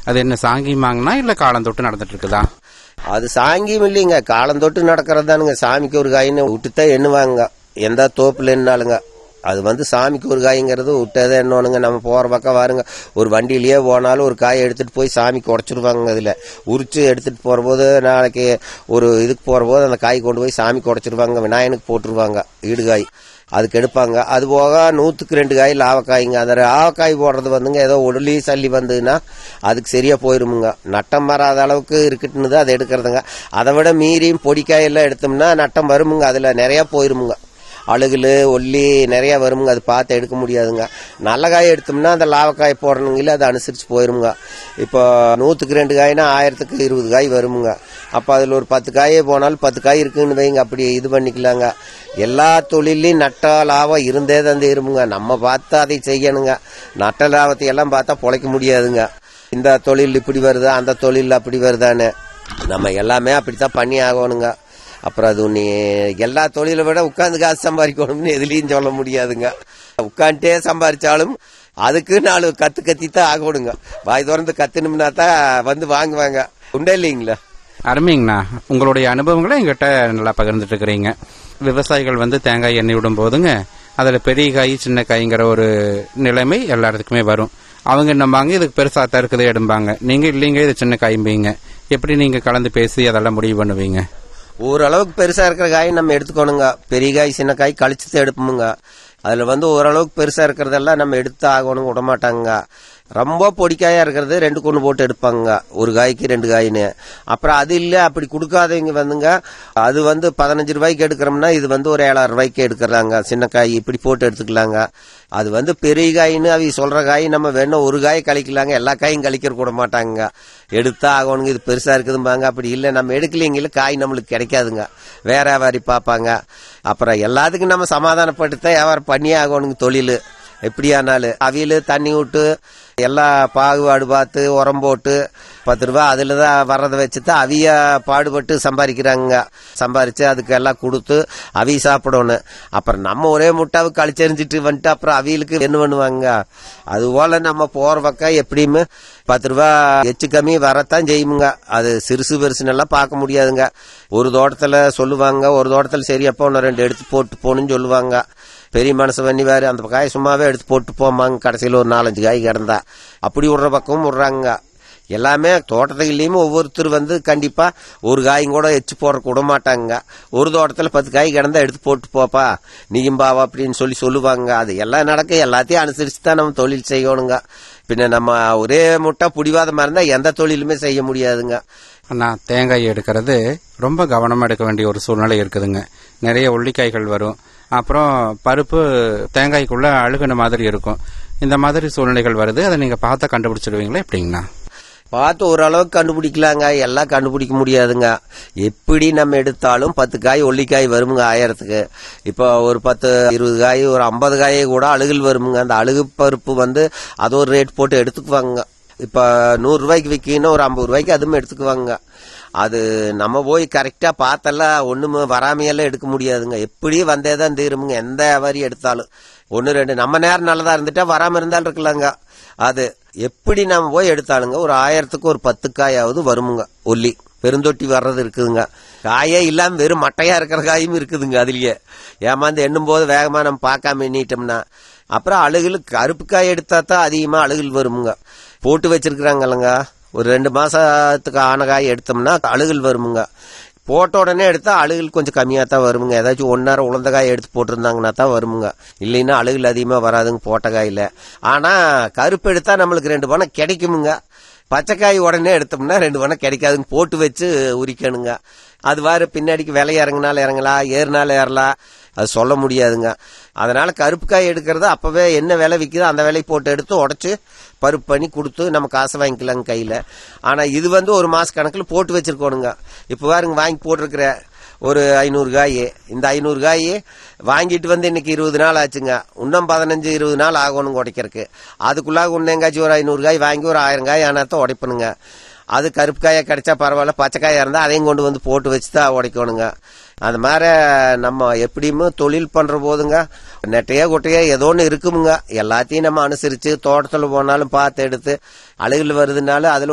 அது என்ன சாங்கியமாங்கனா இல்ல காலம் தொட்டு நடந்துட்டு இருக்குதா அது சாங்கியம் இல்லைங்க காலம் தொட்டு நடக்கிறது தானுங்க சாமிக்கு ஒரு காயின்னு விட்டுத்தான் எண்ணுவாங்க எந்த தோப்புல என்னாலுங்க அது வந்து சாமிக்கு ஒரு காய்ங்கிறது விட்டதே என்னோனுங்க நம்ம போற பக்கம் வாருங்க ஒரு வண்டியிலேயே போனாலும் ஒரு காயை எடுத்துட்டு போய் சாமிக்கு உடச்சிருவாங்க அதுல உரிச்சு எடுத்துட்டு போற போது நாளைக்கு ஒரு இதுக்கு போற போது அந்த காய் கொண்டு போய் சாமிக்கு உடச்சிருவாங்க விநாயகனுக்கு போட்டுருவாங்க ஈடுகாய் அதுக்கு எடுப்பாங்க அது போக நூற்றுக்கு ரெண்டு காய் லாவக்காய்ங்க அந்த லாவக்காய் போடுறது வந்துங்க ஏதோ உடலி சல்லி வந்ததுன்னா அதுக்கு சரியா போயிருமுங்க நட்டம் வராத அளவுக்கு இருக்குட்டுன்னு தான் அதை எடுக்கிறதுங்க அதை விட மீறியும் பொடிக்காய் எல்லாம் எடுத்தோம்னா நட்டம் வருமுங்க அதில் நிறையா போயிருமுங்க அழுகுல ஒல்லி நிறைய வருமுங்க அது பார்த்து எடுக்க முடியாதுங்க நல்ல காய் எடுத்தோம்னா அந்த லாவக்காய் போடணுங்கள அதை அனுசரித்து போயிருமுங்க இப்போ நூற்றுக்கு ரெண்டு காய்னா ஆயிரத்துக்கு இருபது காய் வருமுங்க அப்போ அதில் ஒரு பத்து காயே போனாலும் பத்து காய் இருக்குன்னு வைங்க அப்படி இது பண்ணிக்கலாங்க எல்லா தொழிலையும் நட்ட லாபம் இருந்தே தான் இருமுங்க நம்ம பார்த்து அதை செய்யணுங்க நட்ட லாபத்தை எல்லாம் பார்த்தா பொழைக்க முடியாதுங்க இந்த தொழில் இப்படி வருதா அந்த தொழில் அப்படி வருதான்னு நம்ம எல்லாமே அப்படித்தான் பண்ணி ஆகணுங்க அப்புறம் அது நீ எல்லா தொழிலை விட உட்காந்து காசு சம்பாதிக்கணும்னு எதுலையும் சொல்ல முடியாதுங்க உட்காந்துட்டே சம்பாதிச்சாலும் அதுக்கு நாலு கத்து கத்தி தான் ஆகணுங்க வாய் திறந்து கத்துனோம்னா தான் வந்து வாங்குவாங்க உண்டே இல்லைங்களா அருமைங்கண்ணா உங்களுடைய அனுபவங்களை எங்கிட்ட நல்லா பகிர்ந்துட்டு இருக்கிறீங்க விவசாயிகள் வந்து தேங்காய் எண்ணெய் விடும் போதுங்க அதுல பெரிய காய் சின்ன காய்ங்கிற ஒரு நிலைமை எல்லா இடத்துக்குமே வரும் அவங்க என்னம்பாங்க இதுக்கு பெருசா தான் இருக்குது எடும்பாங்க நீங்க இல்லைங்க இது சின்ன காயும்பீங்க எப்படி நீங்க கலந்து பேசி அதெல்லாம் முடிவு பண்ணுவீங்க ஓரளவுக்கு பெருசா இருக்கிற காய் நம்ம எடுத்துக்கணுங்க பெரிய காய் சின்ன காய் கழிச்சு தான் எடுப்போமுங்க அதுல வந்து ஓரளவுக்கு பெருசா இருக்கிறதெல்லாம் நம்ம எடுத்து ஆகணும் விட மாட்டாங்க ரொம்ப பொடிக்காயா இருக்கிறது ரெண்டு கொண்டு போட்டு எடுப்பாங்க ஒரு காய்க்கு ரெண்டு காயின்னு அப்புறம் அது இல்ல அப்படி கொடுக்காதவங்க வந்துங்க அது வந்து பதினஞ்சு ரூபாய்க்கு எடுக்கிறோம்னா இது வந்து ஒரு ஏழாயிரம் ரூபாய்க்கு எடுக்கிறாங்க சின்ன காய் இப்படி போட்டு எடுத்துக்கலாங்க அது வந்து பெரிய காயின்னு அவங்க சொல்ற காய் நம்ம வேணும் ஒரு காய் கழிக்கலாங்க எல்லா காயும் கழிக்கிற கூட மாட்டாங்க எடுத்தா ஆகணுங்க இது பெருசா இருக்குதும்பாங்க அப்படி இல்லை நம்ம எடுக்கலீங்கள காய் நம்மளுக்கு கிடைக்காதுங்க வேற வியாபாரி பார்ப்பாங்க அப்புறம் எல்லாத்துக்கும் நம்ம சமாதானப்பட்டு வியாபாரம் பண்ணியே ஆகணுங்க தொழில் எப்படியானாலும் அவியல் தண்ணி விட்டு எல்லா பாகுபாடு பார்த்து உரம் போட்டு பத்து ரூபா அதில் தான் வர்றதை வச்சு தான் அவிய பாடுபட்டு சம்பாதிக்கிறாங்க சம்பாரிச்சு அதுக்கு எல்லாம் கொடுத்து அவிய சாப்பிடணும் அப்புறம் நம்ம ஒரே முட்டாவுக்கு கழிச்செறிஞ்சிட்டு வந்துட்டு அப்புறம் அவியலுக்கு என்ன பண்ணுவாங்க அதுபோல நம்ம போற பக்கம் எப்படியுமே பத்து ரூபா எச்சு கம்மி வரத்தான் செய்யுமுங்க அது சிறுசு பெருசுன்னு எல்லாம் பார்க்க முடியாதுங்க ஒரு தோட்டத்தில் சொல்லுவாங்க ஒரு தோட்டத்தில் சரி அப்போ ஒன்று ரெண்டு எடுத்து போட்டு போகணும்னு சொல்லுவாங்க பெரிய மனசு பண்ணிவாரு அந்த காய் சும்மாவே எடுத்து போட்டு போமாங்க கடைசியில் ஒரு நாலஞ்சு காய் கிடந்தா அப்படி விடுற பக்கமும் விடுறாங்க எல்லாமே தோட்டத்துக்குள்ளேயுமே ஒவ்வொருத்தர் வந்து கண்டிப்பா ஒரு காயும் கூட எச்சு போடுற விட மாட்டாங்க ஒரு தோட்டத்துல பத்து காய் கிடந்தா எடுத்து போட்டு போப்பா நீயும் பாவா அப்படின்னு சொல்லி சொல்லுவாங்க அது எல்லாம் நடக்க எல்லாத்தையும் அனுசரிச்சு தான் நம்ம தொழில் செய்யணுங்க பின்ன நம்ம ஒரே முட்டை புடிவாதமா இருந்தா எந்த தொழிலுமே செய்ய முடியாதுங்க அண்ணா தேங்காய் எடுக்கிறது ரொம்ப கவனமா எடுக்க வேண்டிய ஒரு சூழ்நிலை இருக்குதுங்க நிறைய உள்ளிக்காய்கள் வரும் அப்புறம் பருப்பு தேங்காய்க்குள்ள அழுகுன மாதிரி இருக்கும் இந்த மாதிரி சூழ்நிலைகள் வருது அதை நீங்க பார்த்தா கண்டுபிடிச்சிடுவீங்களா எப்படிங்கண்ணா பார்த்து ஓரளவுக்கு கண்டுபிடிக்கலாங்க எல்லாம் கண்டுபிடிக்க முடியாதுங்க எப்படி நம்ம எடுத்தாலும் பத்து காய் ஒல்லிக்காய் வருமுங்க ஆயிரத்துக்கு இப்போ ஒரு பத்து இருபது காய் ஒரு ஐம்பது காயை கூட அழுகல் வருமுங்க அந்த அழுகு பருப்பு வந்து அது ஒரு ரேட் போட்டு எடுத்துக்குவாங்க இப்போ நூறு ரூபாய்க்கு விற்கின்னு ஒரு ஐம்பது ரூபாய்க்கு அதுவும் எடுத்துக்குவாங்க அது நம்ம போய் கரெக்டா பார்த்தெல்லாம் ஒண்ணுமே வராமையெல்லாம் எடுக்க முடியாதுங்க எப்படி வந்தே தான் தீருமுங்க எந்த வியாபாரி எடுத்தாலும் ஒன்னு ரெண்டு நம்ம நேரம் நல்லதா இருந்துட்டா வராம இருந்தாலும் இருக்கலாங்க அது எப்படி நம்ம போய் எடுத்தாலுங்க ஒரு ஆயிரத்துக்கு ஒரு பத்து காயாவது வருமுங்க ஒல்லி பெருந்தொட்டி வர்றது இருக்குதுங்க காயே இல்லாம வெறும் மட்டையா இருக்கிற காயும் இருக்குதுங்க அதுலயே ஏமாந்து எண்ணும் போது வேகமா நம்ம பார்க்காம எண்ணிட்டோம்னா அப்புறம் அழுகல் கருப்பு காய் எடுத்தா தான் அதிகமா அழுகல் வருமுங்க போட்டு வச்சிருக்கிறாங்கல்லங்க ஒரு ரெண்டு மாசத்துக்கு ஆன காய் எடுத்தோம்னா அழுகல் வருமுங்க போட்ட உடனே எடுத்தா அழுகல் கொஞ்சம் கம்மியாக தான் வருமுங்க ஏதாச்சும் ஒன்னாரம் உளுந்த காய் எடுத்து போட்டிருந்தாங்கன்னா தான் வருமுங்க இல்லைன்னா அழுகல் அதிகமாக வராதுங்க போட்ட காயில் ஆனால் கருப்பு எடுத்தா நம்மளுக்கு ரெண்டு பணம் கிடைக்குமுங்க பச்சைக்காய் உடனே எடுத்தோம்னா ரெண்டு பணம் கிடைக்காதுங்க போட்டு வச்சு உரிக்கணுங்க அது வாரு பின்னாடிக்கு விலை இறங்கினாலும் இறங்கலாம் ஏறினாலும் ஏறலாம் அது சொல்ல முடியாதுங்க அதனால கருப்பு காய் எடுக்கிறது அப்பவே என்ன விலை விற்குதோ அந்த விலை போட்டு எடுத்து உடச்சு பருப்பு பண்ணி கொடுத்து நம்ம காசை வாங்கிக்கலாங்க கையில் ஆனால் இது வந்து ஒரு மாச கணக்கில் போட்டு வச்சிருக்கணுங்க இப்போ பாருங்க வாங்கி போட்டிருக்கிற ஒரு ஐநூறு காய் இந்த ஐநூறு காய் வாங்கிட்டு வந்து இன்னைக்கு இருபது நாள் ஆச்சுங்க இன்னும் பதினஞ்சு இருபது நாள் ஆகணும் உடைக்கிறதுக்கு அதுக்குள்ளாக இன்னும் எங்காச்சும் ஒரு ஐநூறு காய் வாங்கி ஒரு ஆயிரம் காய் ஆனாத்தான் உடைப்பணுங்க அது கருப்பு காயா கிடைச்சா பரவாயில்ல பச்சை காயா இருந்தால் அதையும் கொண்டு வந்து போட்டு வச்சு தான் உடைக்கணுங்க அது மாதிரி நம்ம எப்படியுமே தொழில் பண்ற போதுங்க நெட்டையோ குட்டையோ ஏதோ ஒன்று இருக்குமுங்க எல்லாத்தையும் நம்ம அனுசரிச்சு தோட்டத்தில் போனாலும் பார்த்து எடுத்து அழுகல் வருதுனாலும் அதில்